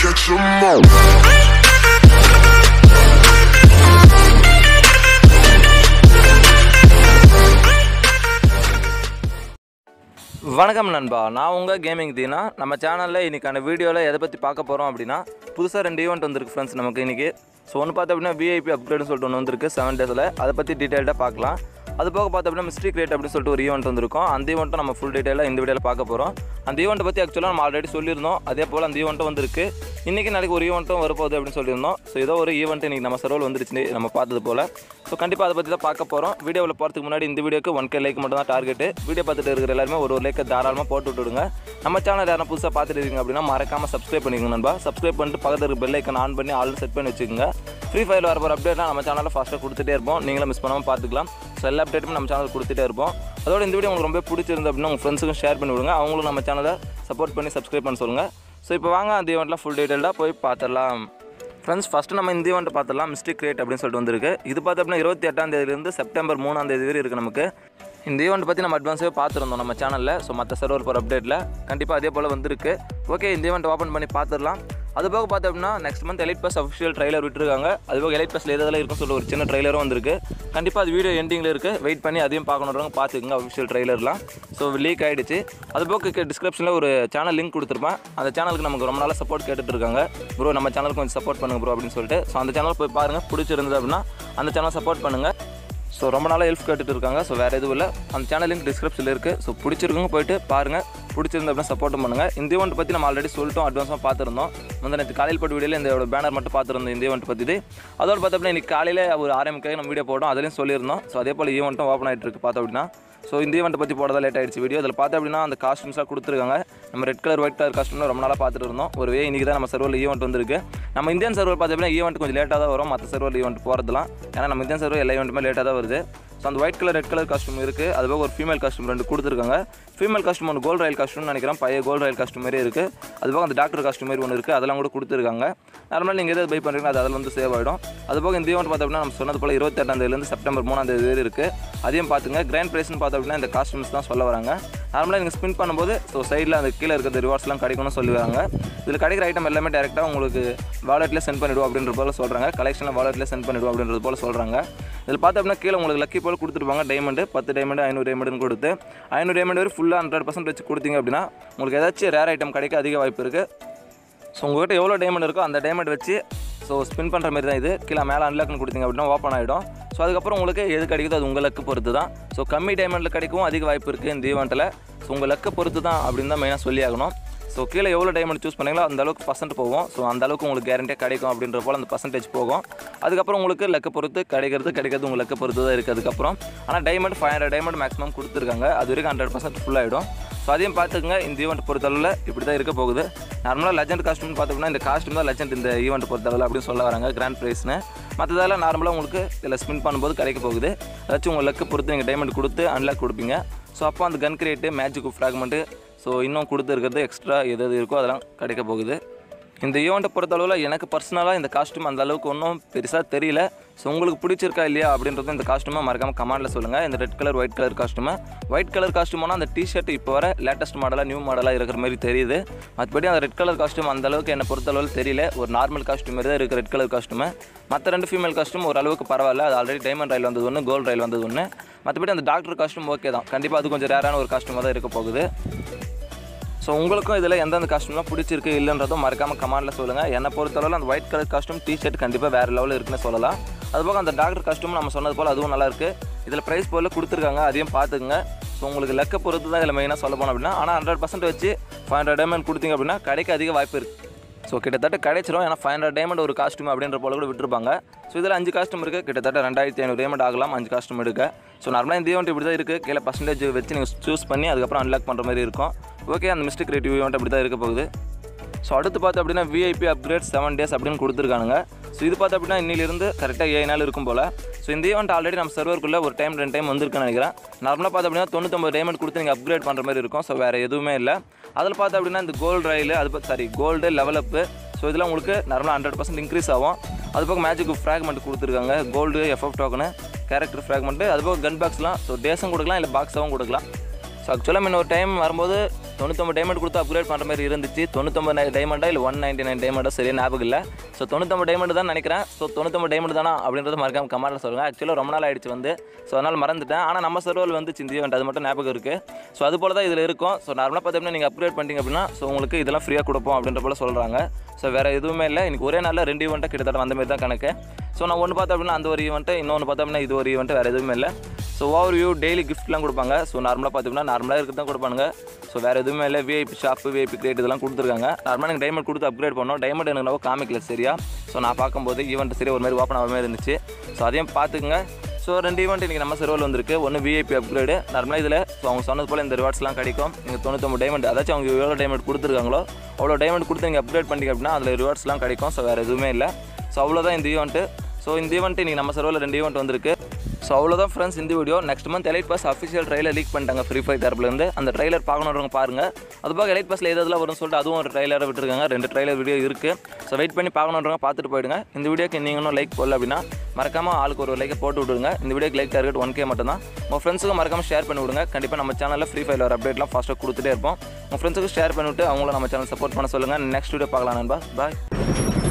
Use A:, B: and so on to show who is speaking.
A: catch 'em all.
B: வணக்கம் நண்பா நான் உங்கள் கேமிங் தீனா நம்ம சேனலில் இன்றைக்கான வீடியோவில் எதை பற்றி பார்க்க போகிறோம் அப்படின்னா புதுசாக ரெண்டு ஈவெண்ட் வந்திருக்கு ஃப்ரெண்ட்ஸ் நமக்கு இன்றைக்கி ஸோ ஒன்று பார்த்து அப்படின்னா விஐபி அப்கிரேட்னு சொல்லிட்டு ஒன்று வந்திருக்கு செவன் டேஸில் அதை பற்றி டீட்டெயில்டாக பார்க்கலாம் அது போக பார்த்து அப்படின்னா மிஸ்ட்ரி கிரியேட் அப்படின்னு சொல்லிட்டு ஒரு ஈவெண்ட் வந்திருக்கும் அந்த ஈவெண்ட்டும் நம்ம ஃபுல் டீட்டெயிலாக இந்த வீடியோவில் பார்க்க போகிறோம் அந்த ஈவெண்ட்டை பற்றி ஆக்சுவலாக நம்ம ஆல்ரெடி சொல்லியிருந்தோம் அதே போல் அந்த ஈவெண்ட்டும் வந்திருக்கு இன்றைக்கி நாளைக்கு ஒரு ஈவெண்ட்டும் வரப்போகுது அப்படின்னு சொல்லியிருந்தோம் ஸோ ஏதோ ஒரு ஈவெண்ட் இன்றைக்கி நம்ம சர்வல் வந்துருச்சு நம்ம பார்த்தது போல் ஸோ கண்டிப்பாக அதை பற்றி தான் பார்க்க போகிறோம் வீடியோவில் போகிறதுக்கு முன்னாடி இந்த வீடியோக்கு ஒன் கே லைக் மட்டும் தான் டார்கெட்டு வீடியோ பார்த்துட்டு இருக்கிற எல்லாருமே ஒரு ஒரு லைக்கை தாராளமாக போட்டு விட்டுடுங்க நம்ம சேனல் யாரும் புதுசாக பார்த்துட்டு இருக்கீங்க அப்படின்னா மறக்காமல் சப்ஸ்கிரைப் பண்ணிக்கோங்க நண்பா சப்ஸ்கிரைப் பண்ணிட்டு பக்கத்தில் இருக்க பெல் ஐக்கன் ஆன் பண்ணி ஆல் செட் பண்ணி வச்சுக்கோங்க ஃப்ரீ ஃபயர் வர போகிற அப்டேட்லாம் நம்ம சேனலில் ஃபாஸ்ட்டாக கொடுத்துட்டே இருப்போம் நீங்களும் மிஸ் பண்ணாமல் பார்த்துக்கலாம் ஸோ எல்லா அப்டேட்டும் நம்ம சேனல் கொடுத்துட்டே இருப்போம் அதோட இந்த வீடியோ உங்களுக்கு ரொம்ப பிடிச்சிருந்து அப்படின்னா உங்கள் ஃப்ரெண்ட்ஸுக்கும் ஷேர் பண்ணி விடுங்க அவங்களும் நம்ம சேனலை சப்போர்ட் பண்ணி சப்ஸ்கிரைப் பண்ண சொல்லுங்கள் ஸோ இப்போ வாங்க அந்த ஈவெண்ட்லாம் ஃபுல் டீட்டெயிலாக போய் பார்த்துடலாம் ஃப்ரெண்ட்ஸ் ஃபஸ்ட்டு நம்ம இந்த ஈவெண்ட் பார்த்துடலாம் மிஸ்டேக் கிரியேட் அப்படின்னு சொல்லிட்டு வந்திருக்கு இது பார்த்து அப்படின்னா இருபத்தி எட்டாம் தேதியிலிருந்து செப்டம்பர் மூணாம் தேதி வரை இருக்குது நமக்கு இந்த ஈவெண்ட் பற்றி நம்ம அட்வான்ஸாகவே பார்த்துருந்தோம் நம்ம சேனலில் ஸோ மற்ற சர்வர் போகிற அப்டேட்டில் கண்டிப்பாக அதே போல் வந்திருக்கு ஓகே இந்த ஈவெண்ட் ஓப்பன் பண்ணி பார்த்துடலாம் அது போக பார்த்தோம் அப்படின்னா next month elite pass official trailer விட்டுருக்காங்க அது போக எலைட் பாஸில் எதெல்லாம் இருக்குன்னு சொல்லி ஒரு சின்ன ட்ரைலரும் வந்திருக்கு கண்டிப்பாக அது வீடியோ எண்டிங்கில் இருக்குது வெயிட் பண்ணி அதையும் பார்க்கணுன்றவங்க பார்த்துக்குங்க அஃபிஷியல் ட்ரைலர்லாம் ஸோ லீக் ஆகிடுச்சு அது போக டிஸ்கிரிப்ஷனில் ஒரு சேனல் லிங்க் கொடுத்துருப்பேன் அந்த சேனலுக்கு நமக்கு ரொம்ப நாளாக சப்போர்ட் கேட்டுட்டு இருக்காங்க ப்ரோ நம்ம சேனலுக்கு கொஞ்சம் சப்போர்ட் பண்ணுங்க ப்ரோ அப்படின்னு சொல்லிட்டு ஸோ அந்த சேனல் போய் பாருங்கள் பிடிச்சிருந்தது அப்படின்னா அந்த சேனல் சப்போர்ட் பண்ணுங்கள் ஸோ ரொம்ப நாளாக ஹெல்ப் கேட்டுட்டு இருக்காங்க ஸோ வேறு எதுவும் இல்லை அந்த சேனல் லிங்க் டிஸ்கிரிப்ஷனில் இருக்குது ஸோ பிடிச்சிருக்கவங்க போயிட்டு பாருங்கள் பிடிச்சிருந்த அப்படின்னா சப்போர்ட்டும் பண்ணுங்கள் இந்த ஈவெண்ட் பற்றி நம்ம ஆல்ரெடி சொல்லிட்டோம் அட்வான்ஸாக பார்த்துருந்தோம் வந்து நேற்று காலையில் போட்டு வீடியோவில் இந்த பேனர் மட்டும் பார்த்துருந்தோம் இந்த ஈவெண்ட் பற்றி அதோட பார்த்தோம் அப்படின்னா இன்றைக்கி காலையில் ஒரு ஆரம்பிக்க நம்ம வீடியோ போட்டோம் அதுலேயும் சொல்லியிருந்தோம் ஸோ அதே போல் ஈவெண்ட்டும் ஓப்பன் ஆகிட்டு இருக்கு பார்த்தோம் அப்படின்னா ஸோ இந்த ஈவெண்ட்டை பற்றி போடதான் லேட் ஆயிடுச்சு வீடியோ அதில் பார்த்தோம் அப்படின்னா அந்த காஸ்ட்யூம்ஸ்லாம் கொடுத்துருக்காங்க நம்ம red colour white colour costume ரொம்ப நாளாக பார்த்துட்டு இருந்தோம் ஒரு வே இன்றைக்கி தான் நம்ம சர்வரில் ஈவெண்ட் வந்திருக்கு நம்ம இந்தியன் சர்வர் பார்த்த அப்படின்னா ஈவெண்ட் கொஞ்சம் லேட்டாக தான் வரும் மற்ற சர்வர் ஈவெண்ட் போகிறதுலாம் ஏன்னா நம்ம இந்தியன் சர்வர் எல்லா ஈவெண்ட்டுமே லேட்டாக தான் வருது ஸோ அந்த white colour red colour costume இருக்குது அது போக ஒரு ஃபீமேல் காஸ்ட்யூம் ரெண்டு கொடுத்துருக்காங்க ஃபீமேல் காஸ்ட்யூம் ஒன்று கோல்டு ரயில் காஸ்ட்யூம்னு நினைக்கிறேன் பழைய கோல்டு ரயில் காஸ்ட்யூம் மாதிரி இருக்குது அது போக அந்த டாக்டர் காஸ்ட்யூம் மாதிரி ஒன்று இருக்குது அதெல்லாம் கூட கொடுத்துருக்காங்க நார்மலாக நீங்கள் எதாவது பை பண்ணுறீங்களோ அது அதில் வந்து சேவ் ஆகிடும் அது போக இந்த ஈவெண்ட் பார்த்தோம் அப்படின்னா நம்ம சொன்னது போல் இருபத்தெட்டாம் தேதியிலேருந்து செப்டம்பர் மூணாம் தேதி வரை இருக்குது அதையும் பார்த்துங்க கிராண்ட் ப்ரைஸ்னு பார்த்தோம் அப்படின்னா இந்த காஸ்ட்யூம்ஸ் தான் சொல்ல வராங்க நார்மலாக நீங்கள் ஸ்பின் பண்ணும்போது ஸோ சைடில் அந்த கீழே இருக்கிற ரிவார்ட்ஸ்லாம் கிடைக்கும்னு சொல்லி வராங்க இதில் கிடைக்கிற ஐட்டம் எல்லாமே டேரெக்டாக உங்களுக்கு வாலெட்டில் சென்ட் பண்ணிவிடுவோம் அப்படின்ற போல சொல்கிறாங்க கலெக்ஷனில் வாலெட்டில் சென்ட் பண்ணிவிடுவோம் அப்படின்றது போல சொல்கிறாங்க இதில் பார்த்தோம் அப்படின்னா கீழே உங்களுக்கு லக்கி போல் கொடுத்துருப்பாங்க டைமண்டு பத்து டைமண்டு ஐநூறு டைமண்டுன்னு கொடுத்து ஐநூறு டைமண்ட் வரை ஃபுல்லாக ஹண்ட்ரட் பர்சன்ட் வச்சு கொடுத்தீங்க அப்படின்னா உங்களுக்கு ஏதாச்சும் ரேர் ஐட்டம் கிடைக்க அதிக வாய்ப்பு இருக்குது ஸோ உங்கள்கிட்ட எவ்வளோ டைமண்ட் இருக்கோ அந்த டைமண்ட் வச்சு ஸோ ஸ்பின் பண்ணுற மாதிரி தான் இது கீழே மேலே அன்லாக்னு கொடுத்தீங்க அப்படின்னா ஓப்பன் ஆகிடும் ஸோ அதுக்கப்புறம் உங்களுக்கு எது கிடைக்குதோ அது உங்கள் லக்கு பொறுத்து தான் ஸோ கம்மி டைமண்டில் கிடைக்கவும் அதிக வாய்ப்பு இருக்குது இந்த ஈவெண்ட்டில் ஸோ உங்கள் லக்கை பொறுத்து தான் அப்படின்னு தான் மெயினாக சொல்லி ஆகணும் ஸோ கீழே எவ்வளோ டைமண்ட் சூஸ் பண்ணீங்களோ அந்த அளவுக்கு பர்சன்ட் போகும் ஸோ அந்த அளவுக்கு உங்களுக்கு கேரண்டியாக கிடைக்கும் அப்படின்ற போல் அந்த பர்சன்டேஜ் போகும் அதுக்கப்புறம் உங்களுக்கு லக்க பொறுத்து கிடைக்கிறது கிடைக்கிறது உங்கள் லக்க பொறுத்து தான் இருக்குது அதுக்கப்புறம் ஆனால் diamond five hundred diamond maximum கொடுத்துருக்காங்க அது வரைக்கும் ஹண்ட்ரட் பர்சன்ட் ஃபுல் ஆகிடும் ஸோ அதையும் பார்த்துக்குங்க இந்த ஈவெண்ட் பொறுத்தளவில் இப்படி தான் இருக்க போகுது நார்மலாக லெஜண்ட் காஸ்ட்யூம்னு பார்த்தோம்னா இந்த காஸ்ட்யூம் தான் லெஜண்ட் இந்த ஈவெண்ட் பொறுத்தளவில் அப்படின்னு சொல்ல வராங்க கிராண்ட் ப்ரைஸ்னு மற்றதெல்லாம் நார்மலாக உங்களுக்கு இதில் ஸ்பின் பண்ணும்போது கிடைக்க போகுது ஏதாச்சும் உங்கள் லக்கு பொறுத்து நீங்கள் டைமண்ட் கொடுத்து அன்லாக் கொடுப்பீங்க ஸோ அப்போ அந்த gun create magic fragment so இன்னும் கொடுத்துருக்கிறது எக்ஸ்ட்ரா எது எது இருக்கோ அதெல்லாம் கிடைக்க போகுது இந்த ஈவெண்ட்டை பொறுத்தளவில் எனக்கு பர்சனலாக இந்த காஸ்ட்யூம் அந்த அளவுக்கு ஒன்றும் பெருசாக தெரியல ஸோ உங்களுக்கு பிடிச்சிருக்கா இல்லையா அப்படின்றது இந்த காஸ்ட்யூமை மறக்காமல் கமெண்ட்டில் சொல்லுங்கள் இந்த ரெட் கலர் ஒயிட் கலர் காஸ்ட்யூமை ஒயிட் கலர் காஸ்ட்யூமானா அந்த டிஷர்ட் இப்போ வர லேட்டஸ்ட் மாடலாக நியூ மாடலாக இருக்கிற மாதிரி தெரியுது மற்றபடி அந்த ரெட் கலர் காஸ்ட்யூம் அந்த அளவுக்கு என்னை பொறுத்தளவில் தெரியல ஒரு நார்மல் காஸ்ட்யூம் மாதிரி தான் இருக்குது ரெட் கலர் காஸ்ட்யூமை மற்ற ரெண்டு ஃபீமேல் காஸ்ட்யூம் ஓரளவுக்கு பரவாயில்ல அது ஆல்ரெடி டைமண்ட் ரயில் வந்தது ஒன்று கோல்டு ரயில் வந்தது ஒன்று மற்றபடி அந்த டாக்டர் காஸ்ட்யூம் ஓகே தான் கண்டிப்பாக அது கொஞ்சம் ரேரான ஒரு காஸ்ட்யூமாக தான் இருக்க போகுது ஸோ உங்களுக்கும் இதில் எந்தெந்த காஸ்ட்யூம்லாம் பிடிச்சிருக்கு இல்லைன்றதும் மறக்காமல் கமெண்ட்டில் சொல்லுங்கள் என்னை பொறுத்தளவில் அந்த ஒயிட் கலர் காஸ்ட்யூம் டிஷர்ட் கண்டிப்பாக வேறு லெவலில் இருக்குன்னு சொல்லலாம் அதுபோக அந்த டாக்டர் காஸ்ட்யூம் நம்ம சொன்னது போல் அதுவும் நல்லா இருக்குது இதில் ப்ரைஸ் போல் கொடுத்துருக்காங்க அதையும் பார்த்துக்குங்க ஸோ உங்களுக்கு லக்க பொறுத்து தான் இதில் மெயினாக சொல்ல போனோம் அப்படின்னா ஆனால் ஹண்ட்ரட் பர்சன்ட் வச்சு ஃபைவ் ஹண்ட்ரட் டைமண்ட் கொடுத்தீங்க அப்படின்னா கிடைக்க அதிக வாய்ப்பு இருக்குது ஸோ கிட்டத்தட்ட கிடைச்சிரும் ஏன்னா ஃபைவ் ஹண்ட்ரட் டைமண்ட் ஒரு காஸ்ட்யூம் அப்படின்ற போல கூட விட்டுருப்பாங்க ஸோ இதில் அஞ்சு காஸ்ட்யூம் இருக்குது கிட்டத்தட்ட ரெண்டாயிரத்தி ஐநூறு டைமண்ட் ஆகலாம் அஞ்சு காஸ்ட்யூம் எடுக்க ஸோ நார்மலாக இந்த ஈவெண்ட் இப்படி தான் இருக்குது கீழே பர்சன்டேஜ் வச்சு நீங்கள் சூஸ் பண்ணி அதுக்கப்புறம் அன்லாக் பண்ணுற மாதிரி இருக்கும் ஓகே அந்த மிஸ்டேக் கிரியேட்டிவ் ஈவெண்ட் அப்படி தான் இருக்க போகுது ஸோ அடுத்து பார்த்து அப்படின்னா விஐபி அப்கிரேட் செவன் டேஸ் அப்படின்னு கொடுத்துருக்கானுங்க ஸோ இது பார்த்து அப்படின்னா இன்னிலிருந்து கரெக்டாக ஏழு நாள் இருக்கும் போல் ஸோ இந்த ஈவெண்ட் ஆல்ரெடி நம்ம சர்வருக்குள்ளே ஒரு டைம் ரெண்டு டைம் வந்திருக்குன்னு நினைக்கிறேன் நார்மலாக பார்த்து அப்படின்னா தொண்ணூத்தொம்பது டைமண்ட் கொடுத்து நீங்கள் அப்கிரேட் பண்ணுற மாதிரி இருக்கும் ஸோ வேறு எதுவுமே இல்லை அதில் பார்த்து அப்படின்னா இந்த கோல்டு ரயில் அது சாரி கோல்டு லெவலப்பு ஸோ இதில் உங்களுக்கு நார்மலாக ஹண்ட்ரட் பர்சன்ட் இன்க்ரீஸ் ஆகும் அது போக மேஜிக் ஃப்ராக்மெண்ட் கொடுத்துருக்காங்க gold FF token character fragment அது போக கன் பாக்ஸ்லாம் ஸோ டேஸும் கொடுக்கலாம் இல்லை பாக்ஸாகவும் கொடுக்கலாம் ஸோ ஆக்சுவலாக முன்ன ஒரு டைம் வரும்போது தொண்ணூத்தொம்பது டைமண்ட் கொடுத்து அப்கிரேட் பண்ணுற மாதிரி இருந்துச்சு தொண்ணூத்தொம்பது டைமண்டா இல்லை ஒன் நைன்டி நைன் டைமண்டா சரியா ஞாபகம் இல்லை ஸோ தொண்ணூத்தொம்பது டைமண்ட் தான் நினைக்கிறேன் ஸோ தொண்ணூத்தொம்பது டைமண்ட் தானா அப்படின்றது மறக்காம கமெண்ட்டில் சொல்லுங்கள் ஆக்சுவலாக ரொம்ப நாள் ஆயிடுச்சு வந்து ஸோ அதனால் மறந்துட்டேன் ஆனால் நம்ம சர்வர் வந்து இந்த ஈவெண்ட் அது மட்டும் ஞாபகம் இருக்குது ஸோ அது போல தான் இதில் இருக்கும் ஸோ நார்மலாக பார்த்தீங்கன்னா நீங்கள் அப்கிரேட் பண்ணிட்டீங்க அப்படின்னா ஸோ உங்களுக்கு இதெல்லாம் ஃப்ரீயாக கொடுப்போம் அப்படின்ற போல சொல்கிறாங்க ஸோ வேறு எதுவுமே இல்லை எனக்கு ஒரே நாளில் ரெண்டு ஈவெண்ட்டாக கிட்டத்தட்ட வந்த மாதிரி தான் கணக்கு ஸோ நான் ஒன்று பார்த்தேன் அப்படின்னா அந்த ஒரு ஈவெண்ட்டு இன்னொன்று பார்த்தோம் அப்படின்னா இது ஒரு ஈவெண்ட் வேறு எதுவுமே இல்லை ஸோ ஓவர் வியூ டெய்லி கிஃப்ட்லாம் கொடுப்பாங்க ஸோ நார்மலாக பார்த்தோம்னா நார்மலாக இருக்கிறது தான் கொடுப்பாங்க ஸோ வேறு எதுவுமே இல்லை விஐபி ஷாப்பு விஐபி கிரேட் இதெல்லாம் கொடுத்துருக்காங்க நார்மலாக எனக்கு டைமண்ட் கொடுத்து அப்கிரேட் பண்ணோம் டைமண்ட் எனக்கு நம்ம காமிக்கல சரியா ஸோ நான் பார்க்கும்போது ஈவெண்ட் சரி ஒரு மாதிரி ஓப்பன் ஆகாம இருந்துச்சு ஸோ அதையும் பார்த்துக்குங்க ஸோ ரெண்டு ஈவெண்ட் இன்றைக்கி நம்ம சர்வல் வந்திருக்கு ஒன்று விஐபி அப்கிரேடு நார்மலாக இதில் ஸோ அவங்க சொன்னது போல் இந்த ரிவார்ட்ஸ்லாம் கிடைக்கும் நீங்கள் தொண்ணூத்தொம்பது டைமண்ட் அதாச்சும் அவங்க எவ்வளோ டைமண்ட் கொடுத்துருக்காங்களோ அவ்வளோ டைமண்ட் கொடுத்து நீங்கள் அப்கிரேட் பண்ணிங்க அப்படின்னா அதில் ரிவார்ட்ஸ்லாம் கிடைக்கும் ஸோ வேறு எதுவுமே இல்லை ஸோ அவ்வளோதான் இந்த ஈவெண்ட்டு ஸோ இந்த ஈவெண்ட் இன்றைக்கி நம்ம சர்வரில் ரெண்டு ஈவெண்ட் வந்திருக்கு ஸோ அவ்வளோதான் ஃப்ரெண்ட்ஸ் இந்த video next month elite pass official trailer leak பண்ணிட்டாங்க ஃப்ரீ ஃபயர் தரப்புலேருந்து அந்த ட்ரைலர் பார்க்கணுன்றவங்க பாருங்கள் அது போக எலைட் பாஸில் எதெல்லாம் வரும்னு சொல்லிட்டு அதுவும் ஒரு ட்ரைலரை விட்டுருக்காங்க ரெண்டு ட்ரைலர் வீடியோ இருக்குது ஸோ வெயிட் பண்ணி பார்க்கணுன்றவங்க பார்த்துட்டு போயிடுங்க இந்த வீடியோக்கு நீங்கள் இன்னும் லைக் போடல அப்படின்னா மறக்காமல் ஆளுக்கு ஒரு லைக்கை போட்டு விடுங்க இந்த வீடியோக்கு லைக் டார்கெட் ஒன் கே மட்டும் தான் உங்கள் ஃப்ரெண்ட்ஸுக்கு மறக்காமல் ஷேர் பண்ணி விடுங்க கண்டிப்பாக நம்ம சேனலில் ஃப்ரீ ஃபயர் வர அப்டேட்லாம் ஃபாஸ்ட்டாக கொடுத்துட்டே இருப்போம் உங்கள் ஃப்ரெண்ட்ஸுக்கு ஷேர் பண்ணிவிட்டு அவங்கள நம்ம சேனல் சப்போர்ட் பண்ண சொல்லுங்கள் நெக்ஸ்ட் வீடியோ பார்க்கலாம் நண்பா பாய்